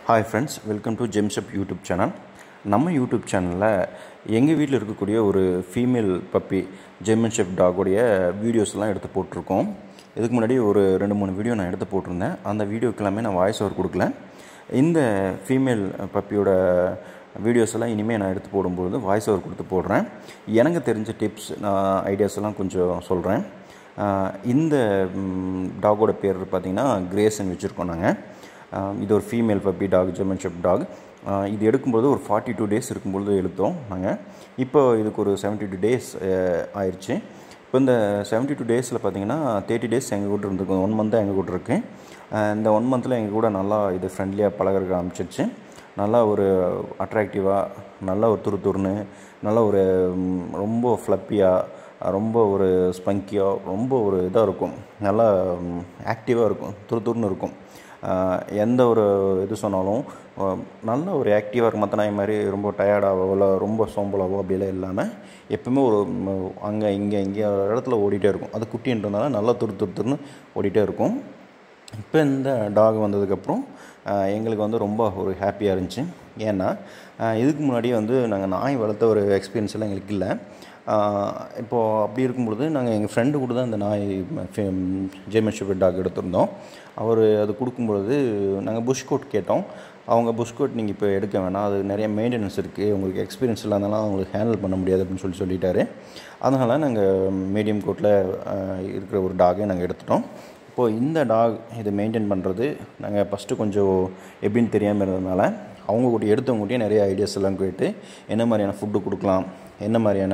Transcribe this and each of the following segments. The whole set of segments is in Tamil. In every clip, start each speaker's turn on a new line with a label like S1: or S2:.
S1: ஹாய் ஃப்ரெண்ட்ஸ் வெல்கம் டு ஜெம்ஷப் யூடியூப் சேனல் நம்ம யூடியூப் சேனலில் எங்கள் வீட்டில் இருக்கக்கூடிய ஒரு ஃபீமேல் பப்பி ஜெர்மன் ஷெப் டாகுடைய வீடியோஸ்லாம் எடுத்து போட்டிருக்கோம் இதுக்கு முன்னாடி ஒரு ரெண்டு மூணு வீடியோ நான் எடுத்து போட்டிருந்தேன் அந்த வீடியோக்கு எல்லாமே நான் வாய்ஸ் ஓவர் கொடுக்கல இந்த ஃபீமேல் பப்பியோட வீடியோஸ் எல்லாம் இனிமேல் நான் எடுத்து போடும்போது வாய்ஸ் ஓவர் கொடுத்து போடுறேன் எனக்கு தெரிஞ்ச டிப்ஸ் நான் ஐடியாஸ் எல்லாம் கொஞ்சம் சொல்கிறேன் இந்த டாகோட பேர் பார்த்திங்கன்னா கிரேஸ்ன்னு வச்சுருக்கோம் நாங்கள் இது ஒரு female puppy dog German shepherd dog இது எடுக்கும்போது ஒரு ஃபார்ட்டி டூ டேஸ் இருக்கும்பொழுது எடுத்தோம் நாங்கள் இப்போ இதுக்கு ஒரு செவன்ட்டி டூ டேஸ் ஆயிடுச்சு இப்போ இந்த செவன்ட்டி டூ டேஸில் பார்த்தீங்கன்னா தேர்ட்டி டேஸ் எங்கள் கூட இருந்துருக்கு ஒன் மந்த்தாக எங்கள் கூட இருக்குது இந்த ஒன் மந்தில் எங்கள் கூட நல்லா இது ஃப்ரெண்ட்லியாக பழகிறதுக்கு ஆரம்பிச்சிருச்சு நல்லா ஒரு அட்ராக்டிவாக நல்லா ஒரு துரு துருன்னு நல்லா ஒரு ரொம்ப ஃப்ளப்பியாக ரொம்ப ஒரு ஸ்பங்கியாக ரொம்ப ஒரு இதாக இருக்கும் நல்லா ஆக்டிவாக இருக்கும் துரு துருன்னு இருக்கும் எந்த ஒரு இது சொன்னாலும் நல்ல ஒரு ஆக்டிவாக இருக்கும் மற்ற நாய் மாதிரி ரொம்ப டயர்டாகவோ இல்லை ரொம்ப சோம்பலாவோ அப்படிலாம் இல்லாமல் எப்பவுமே ஒரு அங்கே இங்கே இங்கே இடத்துல ஓடிட்டே இருக்கும் அது குட்டின்றதுனால நல்லா துரு துரு துருன்னு ஓடிட்டே இருக்கும் இப்போ இந்த டாக் வந்ததுக்கப்புறம் எங்களுக்கு வந்து ரொம்ப ஒரு ஹாப்பியாக இருந்துச்சு ஏன்னா இதுக்கு முன்னாடியே வந்து நாங்கள் நாய் வளர்த்த ஒரு எக்ஸ்பீரியன்ஸ் எல்லாம் எங்களுக்கு இல்லை இப்போது அப்படி இருக்கும்பொழுது நாங்கள் எங்கள் ஃப்ரெண்டு கூட தான் இந்த நாய் ஜெர்மன் ஷெப்பர்ட் டாக் எடுத்திருந்தோம் அவர் அது கொடுக்கும்பொழுது நாங்கள் புஷ் கோட் கேட்டோம் அவங்க புஷ் கோட் நீங்கள் இப்போ எடுக்க வேணாம் அது நிறைய மெயின்டெனன்ஸ் இருக்குது உங்களுக்கு எக்ஸ்பீரியன்ஸ் இல்லாதனால அவங்களுக்கு ஹேண்டில் பண்ண முடியாது அப்படின்னு சொல்லி சொல்லிட்டாரு அதனால் நாங்கள் மீடியம் கோட்டில் இருக்கிற ஒரு டாகை நாங்கள் எடுத்துட்டோம் இப்போது இந்த டாக் இதை மெயின்டைன் பண்ணுறது நாங்கள் ஃபஸ்ட்டு கொஞ்சம் எப்படின்னு தெரியாமல் இருந்ததுனால அவங்க கூட எடுத்தவங்க கூடயே நிறைய ஐடியாஸ் எல்லாம் கேட்டு என்ன மாதிரியான ஃபுட்டு கொடுக்கலாம் என்ன மாதிரியான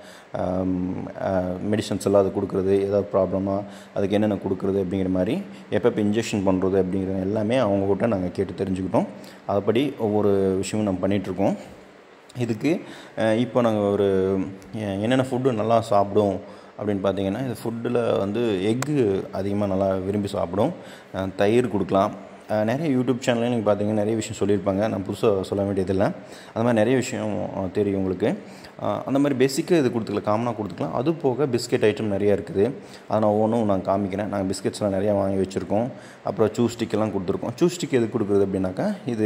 S1: மெடிசன்ஸ் எல்லாம் அது கொடுக்குறது ஏதாவது ப்ராப்ளமாக அதுக்கு என்னென்ன கொடுக்குறது அப்படிங்கிற மாதிரி எப்பப்போ இன்ஜெக்ஷன் பண்ணுறது அப்படிங்கிற எல்லாமே அவங்க கிட்ட நாங்கள் கேட்டு தெரிஞ்சுக்கிட்டோம் அதுபடி ஒவ்வொரு விஷயமும் நம்ம பண்ணிகிட்ருக்கோம் இதுக்கு இப்போ நாங்கள் ஒரு என்னென்ன ஃபுட்டு நல்லா சாப்பிடும் அப்படின்னு பார்த்தீங்கன்னா இது ஃபுட்டில் வந்து எக்கு அதிகமாக நல்லா விரும்பி சாப்பிடும் தயிர் கொடுக்கலாம் நிறைய யூடியூப் சேனல்லையும் நீங்கள் பார்த்தீங்கன்னா நிறைய விஷயம் சொல்லியிருப்பாங்க நான் புதுசாக சொல்ல வேண்டியதில்லை அந்த மாதிரி நிறைய விஷயம் தெரியும் உங்களுக்கு அந்த மாதிரி பேசிக்காக இது கொடுத்துக்கலாம் காமனாக கொடுத்துக்கலாம் அது போக பிஸ்கெட் ஐட்டம் நிறையா இருக்குது அதை நான் ஒவ்வொன்றும் நான் காமிக்கிறேன் நாங்கள் பிஸ்கெட்ஸ்லாம் நிறையா வாங்கி வச்சுருக்கோம் அப்புறம் சூ ஸ்டிக்கெல்லாம் கொடுத்துருக்கோம் சூ ஸ்டிக் எது கொடுக்குறது அப்படின்னாக்கா இது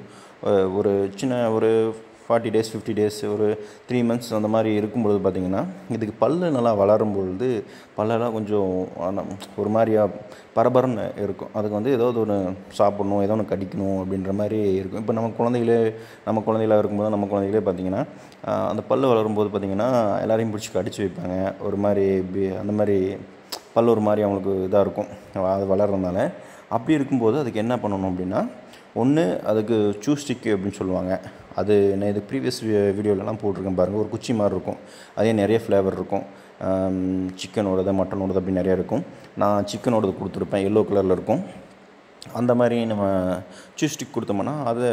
S1: ஒரு சின்ன ஒரு ஃபார்ட்டி டேஸ் ஃபிஃப்டி டேஸ் ஒரு த்ரீ மந்த்ஸ் அந்த மாதிரி இருக்கும்பொழுது பார்த்திங்கன்னா இதுக்கு பல்லு நல்லா வளரும் பொழுது பல்லெல்லாம் கொஞ்சம் ஒரு மாதிரியாக பரபரன்னு இருக்கும் அதுக்கு வந்து ஏதாவது ஒன்று சாப்பிட்ணும் ஏதோ ஒன்று கடிக்கணும் அப்படின்ற மாதிரி இருக்கும் இப்போ நம்ம குழந்தைகளே நம்ம குழந்தைகளாக இருக்கும்போது நம்ம குழந்தைகளே பார்த்திங்கன்னா அந்த பல்லு வளரும்போது பார்த்திங்கன்னா எல்லாரையும் பிடிச்சி கடிச்சு வைப்பாங்க ஒரு மாதிரி அந்த மாதிரி பல் ஒரு மாதிரி அவங்களுக்கு இதாக இருக்கும் அது வளர்றதுனால அப்படி இருக்கும்போது அதுக்கு என்ன பண்ணணும் அப்படின்னா ஒன்று அதுக்கு சூ ஸ்டிக்கு அப்படின்னு சொல்லுவாங்க அது நான் இது ப்ரீவியஸ் வீடியோலலாம் போட்டிருக்கேன் பாருங்கள் ஒரு குச்சி மாதிரி இருக்கும் அதே நிறைய ஃப்ளேவர் இருக்கும் சிக்கனோடது மட்டனோடது அப்படி நிறையா இருக்கும் நான் சிக்கனோடது கொடுத்துருப்பேன் எல்லோ கலரில் இருக்கும் அந்த மாதிரி நம்ம சூ ஸ்டிக் கொடுத்தோம்னா அதை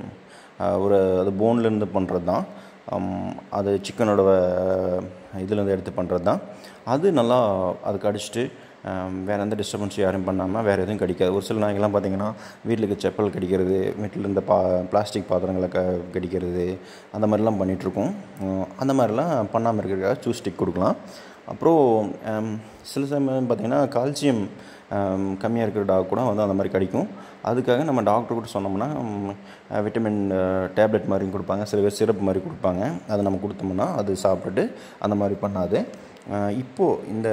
S1: ஒரு அது போன்லேருந்து பண்ணுறது தான் அது சிக்கனோட இதுலேருந்து எடுத்து பண்ணுறது தான் அது நல்லா அதுக்கு அடிச்சுட்டு வேறு எந்த டிஸ்டர்பன்ஸும் யாரும் பண்ணாமல் வேறு எதுவும் கடிக்காது ஒரு சில நாய்கள்லாம் பார்த்திங்கன்னா வீட்டில் இருக்க செப்பல் கடிக்கிறது வீட்டில் இருந்த பா பிளாஸ்டிக் பாத்திரங்களை க கடிக்கிறது அந்த மாதிரிலாம் பண்ணிகிட்ருக்கோம் அந்த மாதிரிலாம் பண்ணாமல் இருக்கிறதுக்காக சூ ஸ்டிக் கொடுக்கலாம் அப்புறம் சில சமயம் பார்த்திங்கன்னா கால்சியம் கம்மியாக இருக்கிற டாக் கூட வந்து அந்த மாதிரி கிடைக்கும் அதுக்காக நம்ம டாக்டர் கூட சொன்னோம்னா விட்டமின் டேப்லெட் மாதிரி கொடுப்பாங்க சில பேர் சிரப் மாதிரி கொடுப்பாங்க அதை நம்ம கொடுத்தோம்னா அது சாப்பிட்டுட்டு அந்த மாதிரி பண்ணாது இப்போது இந்த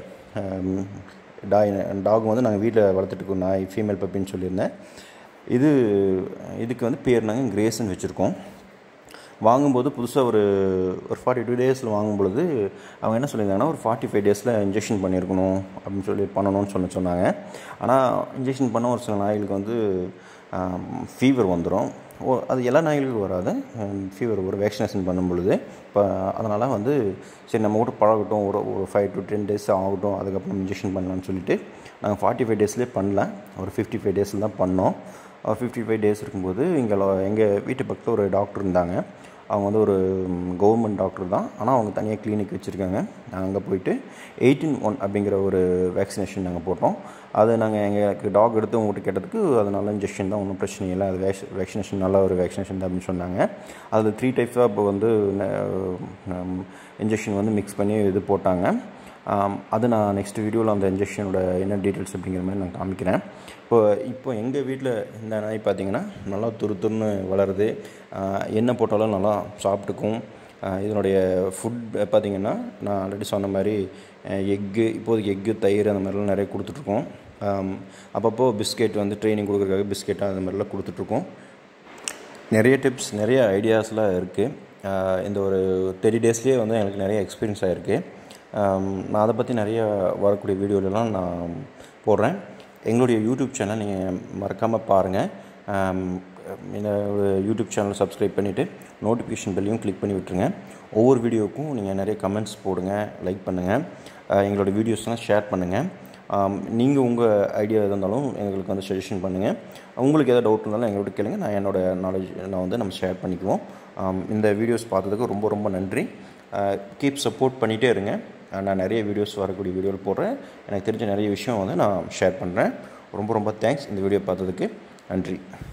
S1: டாய் டாக் வந்து நாங்கள் வீட்டில் வளர்த்துட்டு நாய் ஃபீமேல் பப்பின்னு சொல்லியிருந்தேன் இது இதுக்கு வந்து பேர் நாங்கள் கிரேஸ்ன்னு வச்சுருக்கோம் வாங்கும்போது புதுசாக ஒரு ஒரு ஃபார்ட்டி டூ டேஸில் வாங்கும்பொழுது அவங்க என்ன சொல்லியிருந்தாங்கன்னா ஒரு ஃபார்ட்டி ஃபைவ் டேஸில் இன்ஜெக்ஷன் பண்ணியிருக்கணும் அப்படின்னு சொல்லி பண்ணணும்னு சொல்லி சொன்னாங்க ஆனால் இன்ஜெக்ஷன் பண்ண ஒரு சில நாய்களுக்கு வந்து ஃபீவர் வந்துடும் ஓ அது எல்லா நாய்களுக்கும் வராது ஃபீவர் ஒரு வேக்சினேஷன் பண்ணும் பொழுது இப்போ அதனால் வந்து சரி நம்ம கூட பழகட்டும் ஒரு ஒரு ஃபைவ் டு டென் டேஸ் ஆகட்டும் அதுக்கப்புறம் இன்ஜெக்ஷன் பண்ணலான்னு சொல்லிட்டு நாங்கள் ஃபார்ட்டி ஃபைவ் டேஸ்லேயே பண்ணல ஒரு ஃபிஃப்டி ஃபைவ் டேஸில் தான் பண்ணோம் ஃபிஃப்டி ஃபைவ் டேஸ் இருக்கும்போது இங்கே எங்கள் வீட்டு பக்கத்தில் ஒரு டாக்டர் இருந்தாங்க அவங்க வந்து ஒரு கவர்மெண்ட் டாக்டர் தான் ஆனால் அவங்க தனியாக கிளினிக் வச்சுருக்காங்க நாங்கள் அங்கே போயிட்டு எயிட்டீன் ஒன் அப்படிங்கிற ஒரு வேக்சினேஷன் நாங்கள் போட்டோம் அது நாங்கள் எங்களுக்கு டாக் எடுத்து உங்கள்கிட்ட கேட்டதுக்கு அது நல்ல இன்ஜெக்ஷன் தான் ஒன்றும் பிரச்சனை இல்லை அது வேக்ஸ் வேக்சினேஷன் நல்ல ஒரு வேக்சினேஷன் தான் அப்படின்னு சொன்னாங்க அதில் த்ரீ டைப்ஸாக இப்போ வந்து இன்ஜெக்ஷன் வந்து மிக்ஸ் பண்ணி இது போட்டாங்க ஆம், அது நான் நெக்ஸ்ட் வீடியோவில் அந்த இன்ஜெக்ஷனோட என்ன டீட்டெயில்ஸ் அப்படிங்கிற மாதிரி நான் காமிக்கிறேன் இப்போ இப்போ எங்கள் வீட்டில் இந்த நாய் பார்த்தீங்கன்னா நல்லா துரு துருன்னு வளருது ஆஹ், என்ன போட்டாலும் நல்லா சாப்பிட்டுக்கும் ஆஹ், இதனுடைய ஃபுட் பார்த்திங்கன்னா நான் ஆல்ரெடி சொன்ன மாதிரி எக்கு இப்போதைக்கு எக்கு தயிர் அந்த மாதிரிலாம் நிறைய கொடுத்துட்ருக்கோம் ஆம், அப்பப்போ பிஸ்கெட் வந்து ட்ரைனிங் கொடுக்குறதுக்காக பிஸ்கெட் அந்த மாதிரிலாம் கொடுத்துட்ருக்கோம் நிறைய டிப்ஸ் நிறைய ஐடியாஸ்லாம் இருக்குது இந்த ஒரு தேர்ட்டி டேஸ்லேயே வந்து எனக்கு நிறைய எக்ஸ்பீரியன்ஸ் ஆகிருக்கு நான் அதை பற்றி நிறைய வரக்கூடிய வீடியோலலாம் நான் போடுறேன் எங்களுடைய யூடியூப் சேனல் நீங்கள் மறக்காமல் பாருங்கள் இந்த ஒரு யூடியூப் சேனல் சப்ஸ்கிரைப் பண்ணிவிட்டு நோட்டிஃபிகேஷன் பெல்லையும் கிளிக் பண்ணி விட்டுருங்க ஒவ்வொரு வீடியோவுக்கும் நீங்கள் நிறைய கமெண்ட்ஸ் போடுங்க லைக் பண்ணுங்கள் எங்களோட வீடியோஸ்லாம் ஷேர் பண்ணுங்கள் நீங்கள் உங்கள் ஐடியா எதாக இருந்தாலும் எங்களுக்கு வந்து சஜஷன் பண்ணுங்கள் உங்களுக்கு எதாவது டவுட் இருந்தாலும் எங்கள்கிட்ட கேளுங்க நான் என்னோட நாலேஜ் நான் வந்து நம்ம ஷேர் பண்ணிக்குவோம் ஆம், இந்த வீடியோஸ் பார்த்ததுக்கு ரொம்ப ரொம்ப நன்றி கீப் சப்போர்ட் பண்ணிகிட்டே இருங்க அஹ், நான் நிறைய வீடியோஸ் வரக்கூடிய வீடியோவில் போடுறேன் எனக்கு தெரிஞ்ச நிறைய விஷயம் வந்து நான் ஷேர் பண்ணுறேன் ரொம்ப ரொம்ப தேங்க்ஸ் இந்த வீடியோ பார்த்ததுக்கு நன்றி